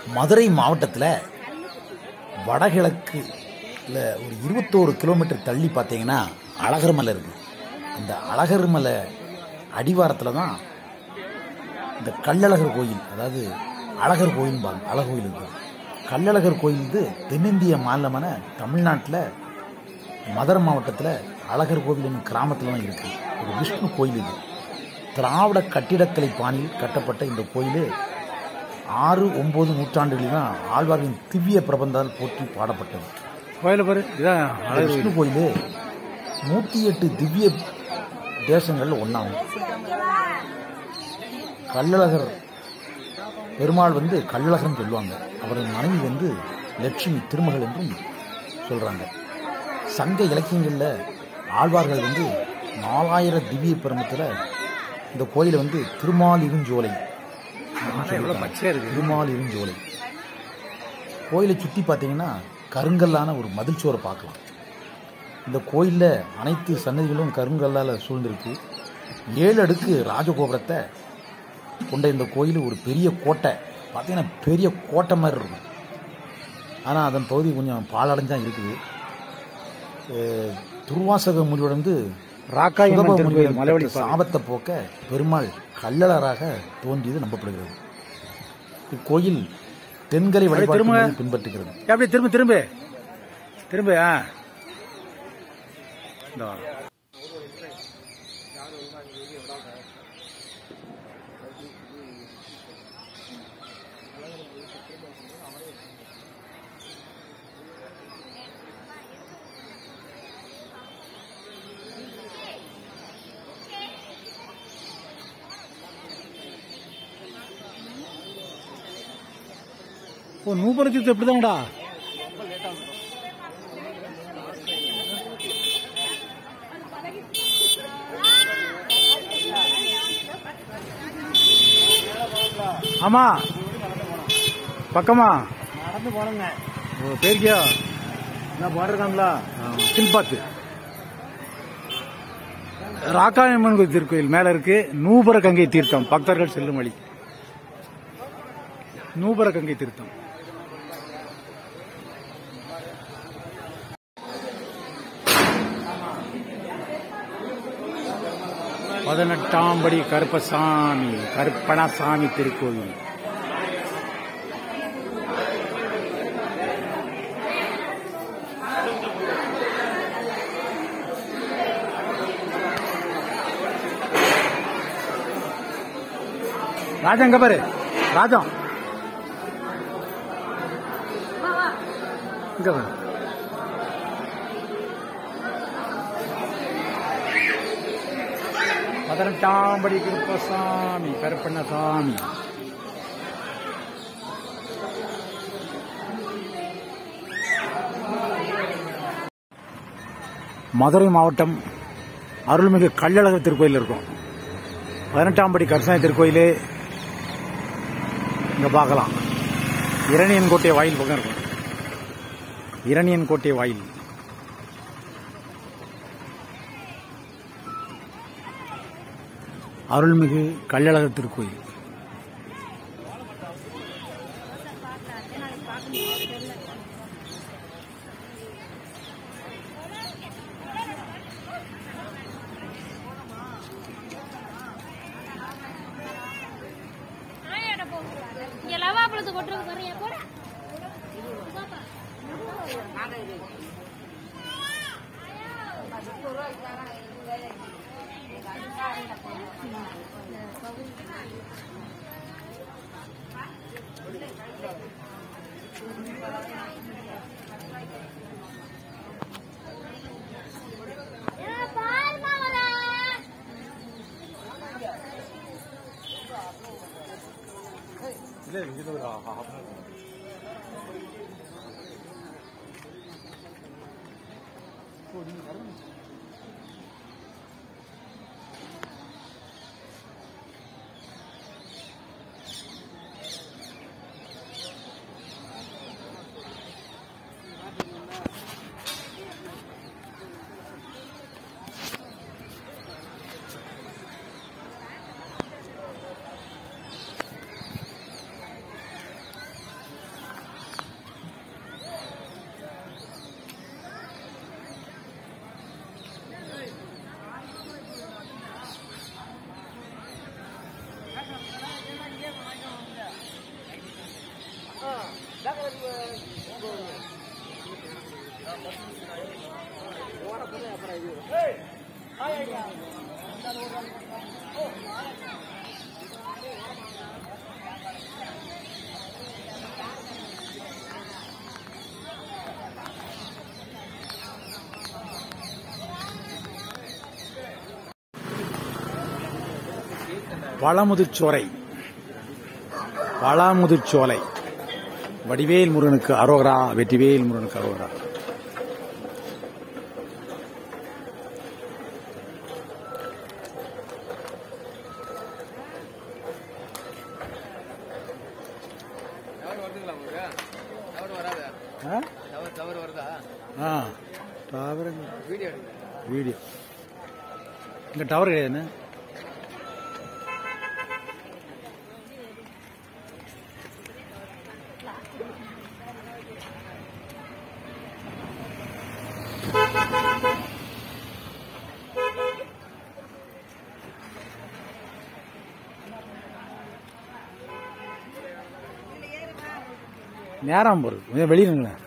மதுரை மாவட்டத்தில் வடகிழக்கு இல்லை ஒரு இருபத்தோரு கிலோமீட்டர் தள்ளி பார்த்தீங்கன்னா அழகர் மலை இருக்குது அந்த அழகர் மலை அடிவாரத்தில் தான் இந்த கள்ளழகர் கோயில் அதாவது அழகர் கோயில்பாங்க அழகர் கோயில் இருக்குது கள்ளழகர் கோயில் இது தென்னிந்திய மாநிலமான தமிழ்நாட்டில் மதுரை மாவட்டத்தில் அழகர் கோவில் என்னும் கிராமத்தில் தான் இருக்குது ஒரு விஷ்ணு கோயில் இது திராவிட கட்டிடக்கலை பாணியில் கட்டப்பட்ட இந்த கோயில் ஆறு ஒன்பது நூற்றாண்டுகளில் தான் ஆழ்வார்களின் திவ்ய பிரபந்தால் போற்றி பாடப்பட்டது கோயில பாரு இதான் இந்த அழகு விஷ்ணு கோயில் நூற்றி எட்டு திவ்ய தேசங்கள் ஒன்றாகும் கள்ளழகர் பெருமாள் வந்து கள்ளழகர்னு சொல்லுவாங்க அவரின் மனைவி வந்து லட்சுமி திருமகள் என்றும் சொல்றாங்க சங்க இலக்கியங்களில் ஆழ்வார்கள் வந்து நாலாயிரம் திவ்ய பிரமத்தில் இந்த கோயிலை வந்து திருமாலிருஞ்சோலை அப்படின்னு எவ்வளவு சொல்லியிருக்காங்க. பச்சையா இருக்கு திருமாலிருஞ்சோலை கோயிலை சுற்றி பார்த்தீங்கன்னா கருங்கல்லான ஒரு மதில் சுவரை பார்க்கலாம் இந்த கோயிலில் அனைத்து சன்னதிகளும் கருங்கல்லால் சூழ்ந்திருக்கு ஏழு அடுக்கு ராஜகோபுரத்தை கொண்ட இந்த கோயில் ஒரு பெரிய கோட்டை பார்த்தீங்கன்னா பெரிய கோட்டை மாதிரி இருக்கும் ஆனால் அதன் பகுதி கொஞ்சம் பாழடைஞ்சா இருக்குது அஹ், துர்வாசக முனிவருந்து ராக்காயம்மன் திருக்கோயில் மலைவழி சுகப சாபத்தை போக்க பெருமாள் கள்ளலராக தோன்றியது நம்பப்படுகிறது இக்கோயில் தென்கரை வழிபாட்டு திரும்ப. முறையை பின்பற்றுகிறது அப்படியே திரும்ப திரும்ப திரும்ப ஆ இந்த வா. ஓ நூபுர தீர்த்தம் இப்படிதான்டா ஆமா பக்கமா நடந்து போனோங்க ஓ பேருக்கியா என்ன போட்டிருக்காங்களா கில்பாத்து ராக்காயம்மன் கோயில் திருக்கோயில் மேல இருக்கு நூபுர கங்கை தீர்த்தம் பக்தர்கள் செல்லும் வழி நூபுர கங்கை தீர்த்தம் பதினெட்டாம் படி கருப்பசாமி கருப்பணசாமி திருக்கோயில் ராஜா எங்க பாரு ராஜா இங்க பாரு பதினெட்டாம் படி கிருப்பசாமி கருப்பண்ணசாமி மதுரை மாவட்டம் அருள்மிகு கள்ளழகர் திருக்கோயில் இருக்கும் பதினெட்டாம் படி கருசாமி திருக்கோயில் இங்க பார்க்கலாம் இரணியன் கோட்டை வாயில் பக்கம் இருக்கும் இரணியன் கோட்டை வாயில் அருள்மிகு கள்ளழகர் திருக்கோயில் இங்க லவாப்பழத்தை கொட்டுறது பாருங்க போட பாருமா வரேன் பழமுதிர்ச்சோலை பழமுதிர்ச்சோலை வடிவேல் முருகனுக்கு அரோகரா வெற்றிவேல் முருகனுக்கு அரோகரா ஆ? ஆ டவர் வீடியோ இங்க டவர் கிடையாதுண்ணே நேரம் போகுது கொஞ்சம் வெளியே நில்லுங்களேன்